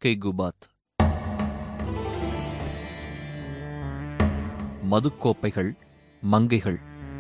கெய்குபாத் மதுக்கோப்பைகள் மங்கைகள்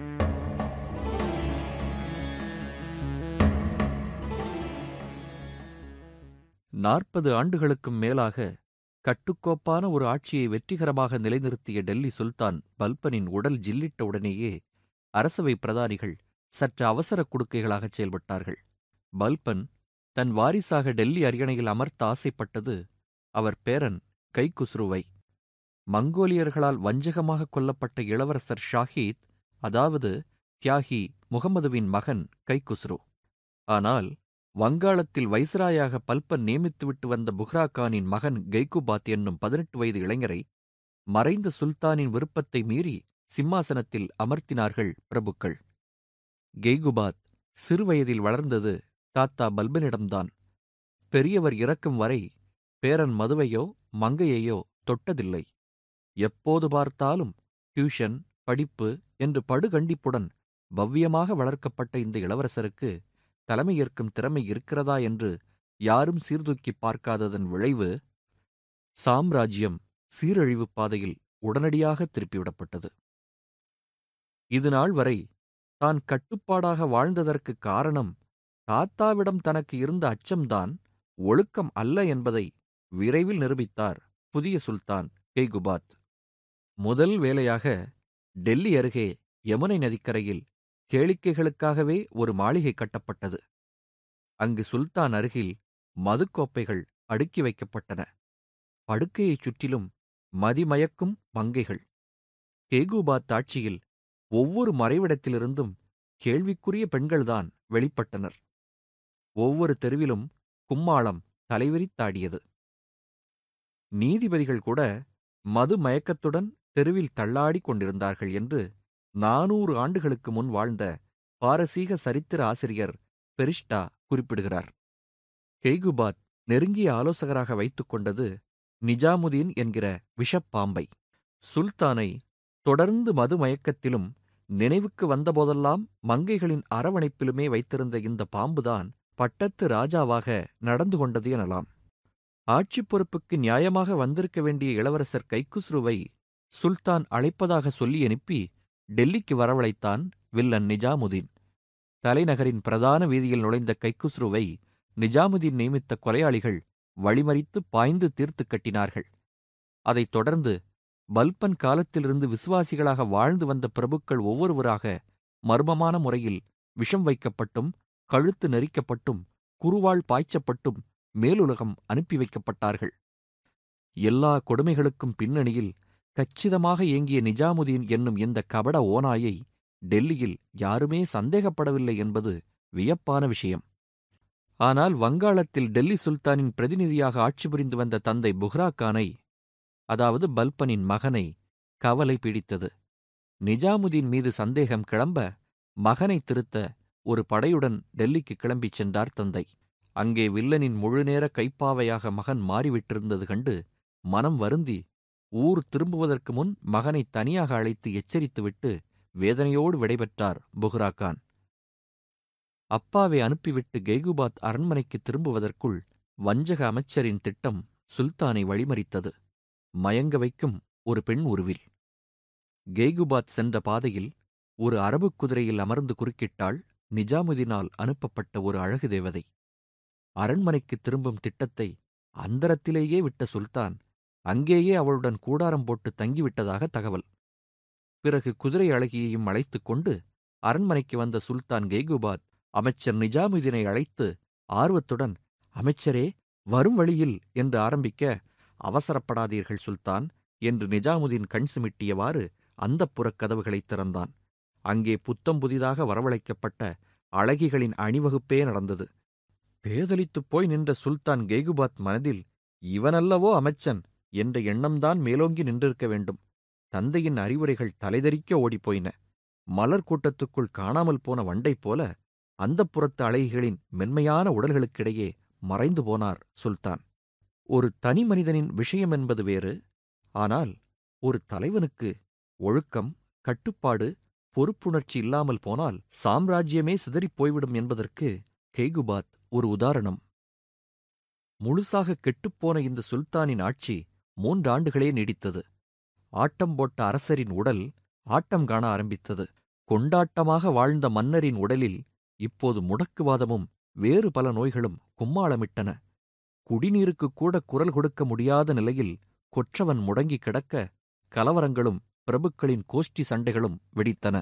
நாற்பது ஆண்டுகளுக்கும் மேலாக கட்டுக்கோப்பான ஒரு ஆட்சியை வெற்றிகரமாக நிலைநிறுத்திய டெல்லி சுல்தான் பல்பனின் உடல் ஜில்லிட்ட உடனேயே அரசவை பிரதானிகள் சற்று அவசர குடுக்கைகளாகச் செயல்பட்டார்கள் பல்பன் தன் வாரிசாக டெல்லி அரியணையில் அமர்த்த ஆசைப்பட்டது அவர் பேரன் கைகுஸ்ருவை மங்கோலியர்களால் வஞ்சகமாக கொல்லப்பட்ட இளவரசர் ஷாஹீத் அதாவது தியாகி முகமதுவின் மகன் கைகுஸ்ரு ஆனால் வங்காளத்தில் வைஸ்ராயாக பல்பன் நியமித்துவிட்டு வந்த புக்ரா கானின் மகன் கெய்குபாத் என்னும் பதினெட்டு வயது இளைஞரை மறைந்த சுல்தானின் விருப்பத்தை மீறி சிம்மாசனத்தில் அமர்த்தினார்கள் பிரபுக்கள் கெய்குபாத் சிறுவயதில் வளர்ந்தது தாத்தா பல்பனிடம்தான் பெரியவர் இறக்கும் வரை பேரன் மதுவையோ மங்கையையோ தொட்டதில்லை எப்போது பார்த்தாலும் டியூஷன் படிப்பு என்று படுகண்டிப்புடன் பவ்யமாக வளர்க்கப்பட்ட இந்த இளவரசருக்கு தலைமையேற்கும் திறமை இருக்கிறதா என்று யாரும் சீர்தூக்கிப் பார்க்காததன் விளைவு சாம்ராஜ்யம் சீரழிவுப் பாதையில் உடனடியாக திருப்பிவிடப்பட்டது இதுநாள் வரை தான் கட்டுப்பாடாக வாழ்ந்ததற்கு காரணம் தாத்தாவிடம் தனக்கு இருந்த அச்சம்தான் ஒழுக்கம் அல்ல என்பதை விரைவில் நிரூபித்தார் புதிய சுல்தான் கெய்குபாத் முதல் வேலையாக டெல்லி அருகே யமுனை நதிக்கரையில் கேளிக்கைகளுக்காகவே ஒரு மாளிகை கட்டப்பட்டது அங்கு சுல்தான் அருகில் மதுக்கோப்பைகள் அடுக்கி வைக்கப்பட்டன படுக்கையைச் சுற்றிலும் மதிமயக்கும் மங்கைகள் கேகுபாத் ஆட்சியில் ஒவ்வொரு மறைவிடத்திலிருந்தும் கேள்விக்குரிய பெண்கள்தான் வெளிப்பட்டனர் ஒவ்வொரு தெருவிலும் கும்மாளம் தலைவிரித்தாடியது நீதிபதிகள் கூட மது மயக்கத்துடன் தெருவில் தள்ளாடிக் கொண்டிருந்தார்கள் என்று நானூறு ஆண்டுகளுக்கு முன் வாழ்ந்த பாரசீக சரித்திர ஆசிரியர் பெரிஷ்டா குறிப்பிடுகிறார் கெய்குபாத் நெருங்கிய ஆலோசகராக வைத்துக் கொண்டது நிஜாமுதீன் என்கிற விஷப்பாம்பை சுல்தானை தொடர்ந்து மது மயக்கத்திலும் நினைவுக்கு வந்தபோதெல்லாம் மங்கைகளின் அரவணைப்பிலுமே வைத்திருந்த இந்த பாம்புதான் பட்டத்து ராஜாவாக நடந்து கொண்டது எனலாம் ஆட்சிப் பொறுப்புக்கு நியாயமாக வந்திருக்க வேண்டிய இளவரசர் கைக்குஸ்ருவை சுல்தான் அழைப்பதாக சொல்லி அனுப்பி டெல்லிக்கு வரவழைத்தான் வில்லன் நிஜாமுதீன் தலைநகரின் பிரதான வீதியில் நுழைந்த கைக்குஸ்ருவை நிஜாமுதீன் நியமித்த கொலையாளிகள் வழிமறித்து பாய்ந்து தீர்த்து கட்டினார்கள் அதைத் தொடர்ந்து பல்பன் காலத்திலிருந்து விசுவாசிகளாக வாழ்ந்து வந்த பிரபுக்கள் ஒவ்வொருவராக மர்மமான முறையில் விஷம் வைக்கப்பட்டும் கழுத்து நெரிக்கப்பட்டும் குருவாள் பாய்ச்சப்பட்டும் மேலுலகம் அனுப்பி வைக்கப்பட்டார்கள் எல்லா கொடுமைகளுக்கும் பின்னணியில் கச்சிதமாக இயங்கிய நிஜாமுதீன் என்னும் இந்த கபட ஓநாயை டெல்லியில் யாருமே சந்தேகப்படவில்லை என்பது வியப்பான விஷயம் ஆனால் வங்காளத்தில் டெல்லி சுல்தானின் பிரதிநிதியாக ஆட்சி புரிந்து வந்த தந்தை புஹ்ரா கானை அதாவது பல்பனின் மகனை கவலை பிடித்தது நிஜாமுதீன் மீது சந்தேகம் கிளம்ப மகனை திருத்த ஒரு படையுடன் டெல்லிக்கு கிளம்பிச் சென்றார் தந்தை அங்கே வில்லனின் முழுநேர கைப்பாவையாக மகன் மாறிவிட்டிருந்தது கண்டு மனம் வருந்தி ஊர் திரும்புவதற்கு முன் மகனை தனியாக அழைத்து எச்சரித்துவிட்டு வேதனையோடு விடைபெற்றார் புஹ்ராகான் அப்பாவை அனுப்பிவிட்டு கெய்குபாத் அரண்மனைக்கு திரும்புவதற்குள் வஞ்சக அமைச்சரின் திட்டம் சுல்தானை வழிமறித்தது மயங்க வைக்கும் ஒரு பெண் உருவில் கெய்குபாத் சென்ற பாதையில் ஒரு அரபுக் குதிரையில் அமர்ந்து குறுக்கிட்டாள் நிஜாமுதீனால் அனுப்பப்பட்ட ஒரு அழகு தேவதை அரண்மனைக்கு திரும்பும் திட்டத்தை அந்தரத்திலேயே விட்ட சுல்தான் அங்கேயே அவளுடன் கூடாரம் போட்டு தங்கிவிட்டதாக தகவல் பிறகு குதிரை அழகியையும் அழைத்துக் கொண்டு அரண்மனைக்கு வந்த சுல்தான் கெய்குபாத் அமைச்சர் நிஜாமுதீனை அழைத்து ஆர்வத்துடன் அமைச்சரே வரும் வழியில் என்று ஆரம்பிக்க அவசரப்படாதீர்கள் சுல்தான் என்று நிஜாமுதீன் கண் சிமிட்டியவாறு அந்தப்புறக் கதவுகளைத் திறந்தான் அங்கே புத்தம் புதிதாக வரவழைக்கப்பட்ட அழகிகளின் அணிவகுப்பே நடந்தது பேதலித்துப் போய் நின்ற சுல்தான் கெய்குபாத் மனதில் இவனல்லவோ அமைச்சன் என்ற எண்ணம்தான் மேலோங்கி நின்றிருக்க வேண்டும் தந்தையின் அறிவுரைகள் தலைதெறிக்க ஓடிப்போயின மலர் கூட்டத்துக்குள் காணாமல் போன வண்டை போல அந்தப்புறத்து அழகிகளின் மென்மையான உடல்களுக்கிடையே மறைந்து போனார் சுல்தான் ஒரு தனி மனிதனின் விஷயம் என்பது வேறு ஆனால் ஒரு தலைவனுக்கு ஒழுக்கம் கட்டுப்பாடு பொறுப்புணர்ச்சி இல்லாமல் போனால் சாம்ராஜ்யமே சிதறிப் போய்விடும் என்பதற்கு கெய்குபாத் ஒரு உதாரணம் முழுசாக கெட்டுப்போன இந்த சுல்தானின் ஆட்சி மூன்றாண்டுகளே நீடித்தது ஆட்டம் போட்ட அரசரின் உடல் ஆட்டம் காண ஆரம்பித்தது கொண்டாட்டமாக வாழ்ந்த மன்னரின் உடலில் இப்போது முடக்குவாதமும் வேறு பல நோய்களும் கும்மாளமிட்டன குடிநீருக்குக் கூட குரல் கொடுக்க முடியாத நிலையில் கொற்றவன் முடங்கி கிடக்க கலவரங்களும் பிரபுக்களின் கோஷ்டி சண்டைகளும் வெடித்தன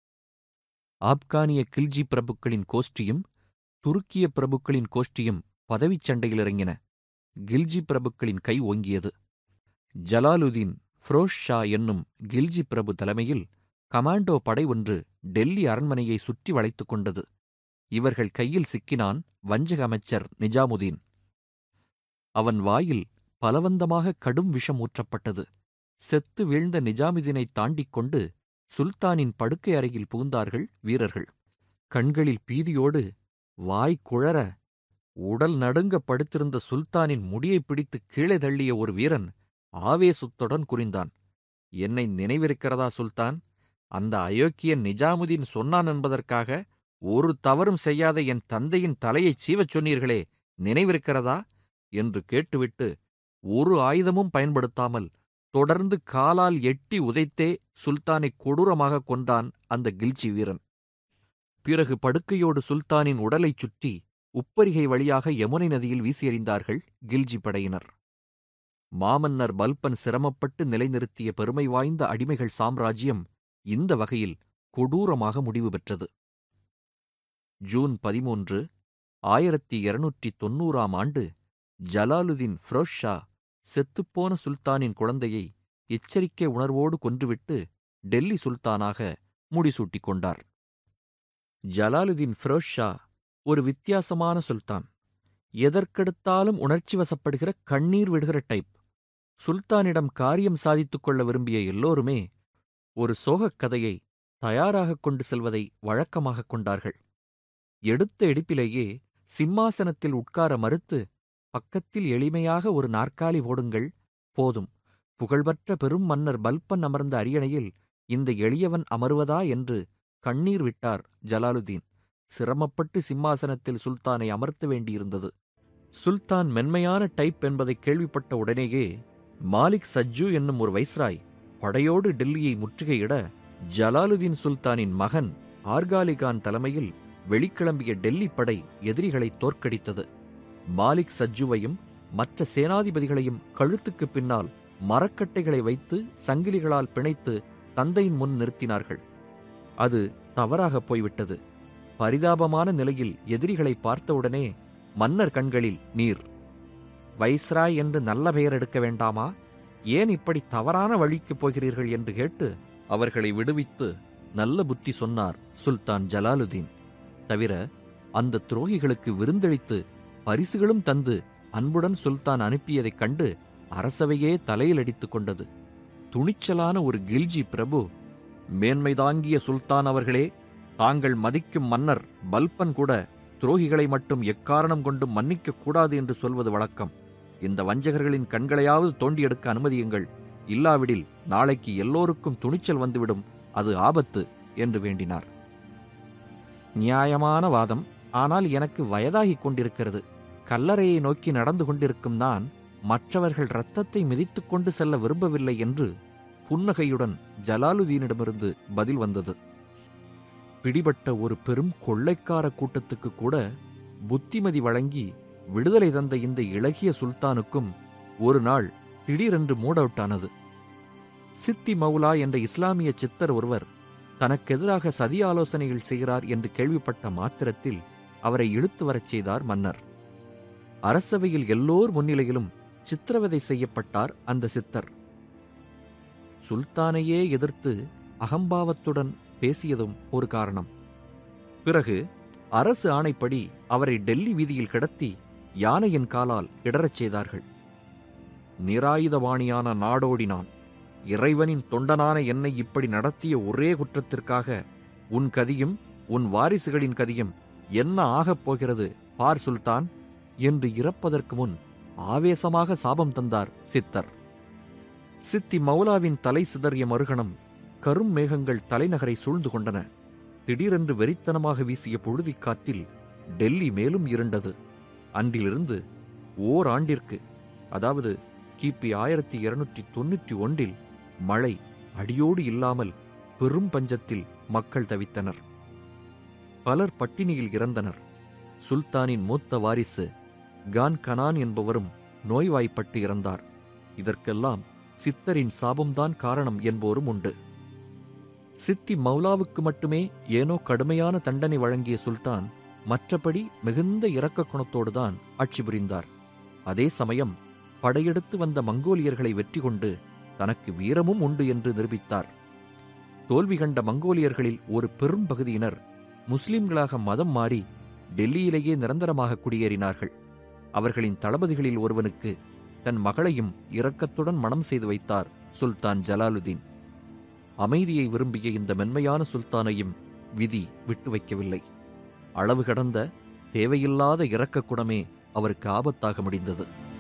ஆப்கானிய கில்ஜி பிரபுக்களின் கோஷ்டியும் துருக்கிய பிரபுக்களின் கோஷ்டியும் பதவிச் சண்டையில் இறங்கின கில்ஜி பிரபுக்களின் கை ஓங்கியது ஜலாலுதீன் ஃபிரோஸ் ஷா என்னும் கில்ஜி பிரபு தலைமையில் கமாண்டோ படை ஒன்று டெல்லி அரண்மனையை சுற்றி வளைத்துக் கொண்டது இவர்கள் கையில் சிக்கினான் வஞ்சக அமைச்சர் நிஜாமுதீன் அவன் வாயில் பலவந்தமாக கடும் விஷம் ஊற்றப்பட்டது செத்து வீழ்ந்த நிஜாமுதீனைத் தாண்டிக் கொண்டு சுல்தானின் படுக்கை அறையில் புகுந்தார்கள் வீரர்கள் கண்களில் பீதியோடு வாய் குழற உடல் நடுங்க படுத்திருந்த சுல்தானின் முடியைப் பிடித்து கீழே தள்ளிய ஒரு வீரன் ஆவேசத்துடன் குறிந்தான் என்னை நினைவிருக்கிறதா சுல்தான் அந்த அயோக்கியன் நிஜாமுதீன் சொன்னான் என்பதற்காக ஒரு தவறும் செய்யாத என் தந்தையின் தலையைச் சீவச் சொன்னீர்களே நினைவிருக்கிறதா என்று கேட்டுவிட்டு ஒரு ஆயுதமும் பயன்படுத்தாமல் தொடர்ந்து காலால் எட்டி உதைத்தே சுல்தானை கொடூரமாக கொன்றான் அந்த கில்ச்சி வீரன் பிறகு படுக்கையோடு சுல்தானின் உடலைச் சுற்றி உப்பரிகை வழியாக யமுனை நதியில் வீசி எறிந்தார்கள் கில்ஜி படையினர் மாமன்னர் பல்பன் சிரமப்பட்டு நிலைநிறுத்திய பெருமை வாய்ந்த அடிமைகள் சாம்ராஜ்யம் இந்த வகையில் கொடூரமாக முடிவு பெற்றது ஜூன் பதிமூன்று ஆயிரத்தி இருநூற்றி தொன்னூறாம் ஆண்டு ஜலாலுதீன் ஃபிரோஸ் ஷா செத்துப்போன சுல்தானின் குழந்தையை எச்சரிக்கை உணர்வோடு கொன்றுவிட்டு டெல்லி சுல்தானாக முடிசூட்டிக் கொண்டார் ஜலாலுதீன் ஃபிரோஸ் ஷா ஒரு வித்தியாசமான சுல்தான் எதற்கெடுத்தாலும் உணர்ச்சி வசப்படுகிற கண்ணீர் விடுகிற டைப் சுல்தானிடம் காரியம் சாதித்துக் கொள்ள விரும்பிய எல்லோருமே ஒரு சோகக் கதையை தயாராகக் கொண்டு செல்வதை வழக்கமாகக் கொண்டார்கள் எடுத்த எடுப்பிலேயே சிம்மாசனத்தில் உட்கார மறுத்து பக்கத்தில் எளிமையாக ஒரு நாற்காலி போடுங்கள் போதும் புகழ்பெற்ற பெரும் மன்னர் பல்பன் அமர்ந்த அரியணையில் இந்த எளியவன் அமருவதா என்று கண்ணீர் விட்டார் ஜலாலுதீன் சிரமப்பட்டு சிம்மாசனத்தில் சுல்தானை அமர்த்த வேண்டியிருந்தது சுல்தான் மென்மையான டைப் என்பதை கேள்விப்பட்ட உடனேயே மாலிக் சஜ்ஜு என்னும் ஒரு வைஸ்ராய் படையோடு டெல்லியை முற்றுகையிட ஜலாலுதீன் சுல்தானின் மகன் ஆர்காலிகான் தலைமையில் வெளிக்கிளம்பிய டெல்லி படை எதிரிகளை தோற்கடித்தது மாலிக் சஜ்ஜுவையும் மற்ற சேனாதிபதிகளையும் கழுத்துக்குப் பின்னால் மரக்கட்டைகளை வைத்து சங்கிலிகளால் பிணைத்து தந்தையின் முன் நிறுத்தினார்கள் அது தவறாகப் போய்விட்டது பரிதாபமான நிலையில் எதிரிகளை பார்த்தவுடனே மன்னர் கண்களில் நீர் வைஸ்ராய் என்று நல்ல பெயர் எடுக்க வேண்டாமா ஏன் இப்படி தவறான வழிக்குப் போகிறீர்கள் என்று கேட்டு அவர்களை விடுவித்து நல்ல புத்தி சொன்னார் சுல்தான் ஜலாலுதீன் தவிர அந்த துரோகிகளுக்கு விருந்தளித்து பரிசுகளும் தந்து அன்புடன் சுல்தான் அனுப்பியதைக் கண்டு அரசவையே தலையில் அடித்துக் கொண்டது துணிச்சலான ஒரு கில்ஜி பிரபு மேன்மை தாங்கிய சுல்தான் அவர்களே தாங்கள் மதிக்கும் மன்னர் பல்பன் கூட துரோகிகளை மட்டும் எக்காரணம் கொண்டும் மன்னிக்கக் கூடாது என்று சொல்வது வழக்கம் இந்த வஞ்சகர்களின் கண்களையாவது தோண்டி எடுக்க அனுமதியுங்கள் இல்லாவிடில் நாளைக்கு எல்லோருக்கும் துணிச்சல் வந்துவிடும் அது ஆபத்து என்று வேண்டினார் நியாயமான வாதம் ஆனால் எனக்கு வயதாகிக் கொண்டிருக்கிறது கல்லறையை நோக்கி நடந்து கொண்டிருக்கும் நான் மற்றவர்கள் இரத்தத்தை மிதித்துக் கொண்டு செல்ல விரும்பவில்லை என்று புன்னகையுடன் ஜலாலுதீனிடமிருந்து பதில் வந்தது பிடிபட்ட ஒரு பெரும் கொள்ளைக்கார கூட்டத்துக்கு கூட புத்திமதி வழங்கி விடுதலை தந்த இந்த இளகிய சுல்தானுக்கும் ஒரு நாள் திடீரென்று மூட் அவுட் ஆனது சித்தி மௌலா என்ற இஸ்லாமிய சித்தர் ஒருவர் தனக்கெதிராக சதி ஆலோசனைகள் செய்கிறார் என்று கேள்விப்பட்ட மாத்திரத்தில் அவரை இழுத்து வரச் செய்தார் மன்னர் அரசவையில் எல்லோர் முன்னிலையிலும் சித்திரவதை செய்யப்பட்டார் அந்த சித்தர் சுல்தானையே எதிர்த்து அகம்பாவத்துடன் பேசியதும் ஒரு காரணம் பிறகு அரசு ஆணைப்படி அவரை டெல்லி வீதியில் கிடத்தி யானையின் காலால் இடறச் செய்தார்கள் நிராயுதபாணியான நாடோடினான் இறைவனின் தொண்டனான என்னை இப்படி நடத்திய ஒரே குற்றத்திற்காக உன் கதியும் உன் வாரிசுகளின் கதியும் என்ன ஆகப் போகிறது பார் சுல்தான் என்று இறப்பதற்கு முன் ஆவேசமாக சாபம் தந்தார் சித்தர் சித்தி மௌலாவின் தலை சிதறிய மறுகணம் கரும் மேகங்கள் தலைநகரை சூழ்ந்து கொண்டன திடீரென்று வெறித்தனமாக வீசிய புழுதிக் காற்றில் டெல்லி மேலும் இருண்டது அன்றிலிருந்து ஓராண்டிற்கு அதாவது கிபி ஆயிரத்தி இருநூற்றி தொன்னூற்றி ஒன்றில் மழை அடியோடு இல்லாமல் பெரும் பஞ்சத்தில் மக்கள் தவித்தனர் பலர் பட்டினியில் இறந்தனர் சுல்தானின் மூத்த வாரிசு கான் கனான் என்பவரும் நோய்வாய்ப்பட்டு இறந்தார் இதற்கெல்லாம் சித்தரின் சாபம்தான் காரணம் என்போரும் உண்டு சித்தி மௌலாவுக்கு மட்டுமே ஏனோ கடுமையான தண்டனை வழங்கிய சுல்தான் மற்றபடி மிகுந்த இரக்க குணத்தோடுதான் ஆட்சி புரிந்தார் அதே சமயம் படையெடுத்து வந்த மங்கோலியர்களை வெற்றி கொண்டு தனக்கு வீரமும் உண்டு என்று நிரூபித்தார் தோல்வி கண்ட மங்கோலியர்களில் ஒரு பெரும் பகுதியினர் முஸ்லிம்களாக மதம் மாறி டெல்லியிலேயே நிரந்தரமாக குடியேறினார்கள் அவர்களின் தளபதிகளில் ஒருவனுக்கு தன் மகளையும் இரக்கத்துடன் மணம் செய்து வைத்தார் சுல்தான் ஜலாலுதீன் அமைதியை விரும்பிய இந்த மென்மையான சுல்தானையும் விதி விட்டு வைக்கவில்லை அளவு கடந்த தேவையில்லாத இரக்க குணமே அவருக்கு ஆபத்தாக முடிந்தது